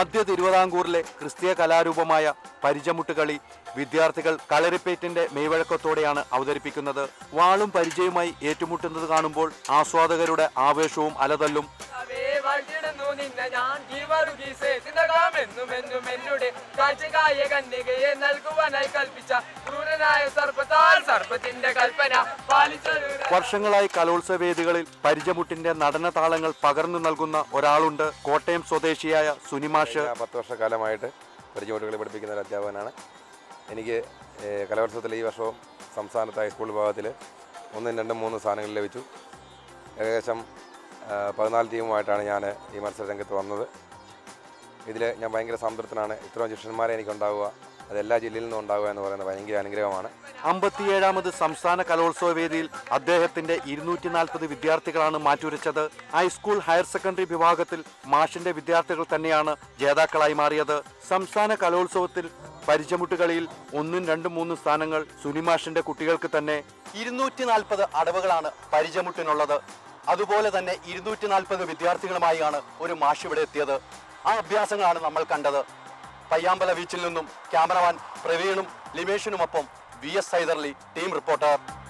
മധ്യ തിരുവിതാംകൂറിലെ ക്രിസ്തീയ കലാരൂപമായ പരിചമുട്ടുകളി വിദ്യാർത്ഥികൾ കളരിപ്പേറ്റിന്റെ മെയ്വഴക്കത്തോടെയാണ് അവതരിപ്പിക്കുന്നത് വാളും പരിചയവുമായി ഏറ്റുമുട്ടുന്നത് കാണുമ്പോൾ ആസ്വാദകരുടെ ആവേശവും അലതല്ലും അവേ വാഴ്ത്തിടുന്നു നിന്നെ ഞാൻ ഗീവറുഗീസേ തിന്നകാമെന്നും എന്നും എന്നുടെ കാഴ്ചകായ കന്യകയെ നൽകുവാനായി കൽപ്പിച്ച ക്രൂരനായ സർപ്പത്താൽ സർപ്പത്തിന്റെ കൽപ്പന പാലിച്ചൊരു വർഷങ്ങളായി കലോത്സവ വേദികളിൽ പരിചമുട്ടിന്റെ നടന താളങ്ങൾ പകർന്നു നൽകുന്ന ഒരാളുണ്ട് കോട്ടയം സ്വദേശിയായ സുനിമാഷ് കഴിഞ്ഞ പത്ത് വർഷക്കാലമായിട്ട് പരിചയമുട്ടുകളി പഠിപ്പിക്കുന്ന ഒരു അധ്യാപകനാണ് എനിക്ക് ഏഹ്, കലോത്സവത്തിൽ ഈ വർഷവും സംസ്ഥാനത്ത് ഹൈസ്കൂൾ വിഭാഗത്തിൽ ഒന്നും രണ്ടും മൂന്നും സ്ഥാനങ്ങൾ ലഭിച്ചു ഏകദേശം ആ, പതിനാല് ടീമുമായിട്ടാണ് ഞാൻ ഈ മത്സര രംഗത്ത് വന്നത് ഇതിൽ ഞാൻ ഭയങ്കര സംതൃപ്തനാണ് ഇത്രയും ശിഷ്യന്മാരെ എനിക്കുണ്ടാവുക അത് എല്ലാ ജില്ലയിൽ നിന്നും ഉണ്ടാവുക എന്ന് പറയുന്നത് ഭയങ്കര അനുഗ്രഹമാണ് അമ്പത്തിയേഴാമത് സംസ്ഥാന കലോത്സവ വേദിയിൽ അദ്ദേഹത്തിന്റെ ഇരുന്നൂറ്റി നാൽപ്പത് വിദ്യാർത്ഥികളാണ് മാറ്റുരച്ചത് ഹൈസ്കൂൾ ഹയർ സെക്കൻഡറി വിഭാഗത്തിൽ മാഷിന്റെ വിദ്യാർത്ഥികൾ തന്നെയാണ് ജേതാക്കളായി മാറിയത് സംസ്ഥാന കലോത്സവത്തിൽ പരിചമുട്ടുകളിയിൽ ഒന്നും രണ്ടും മൂന്നും സ്ഥാനങ്ങൾ സുനിമാഷിന്റെ കുട്ടികൾക്ക് തന്നെ ഇരുന്നൂറ്റി നാൽപ്പത് അടവുകളാണ് പരിചമുട്ടിനുള്ളത് അതുപോലെ തന്നെ ഇരുന്നൂറ്റി നാൽപ്പത് വിദ്യാർത്ഥികളുമായാണ് ഒരു മാഷ് ഇവിടെ എത്തിയത് ആ അഭ്യാസങ്ങളാണ് നമ്മൾ കണ്ടത് പയ്യാമ്പല ബീച്ചിൽ നിന്നും ക്യാമറമാൻ പ്രവീണും ലിമേഷിനുമൊപ്പം V S Hyderali team reporter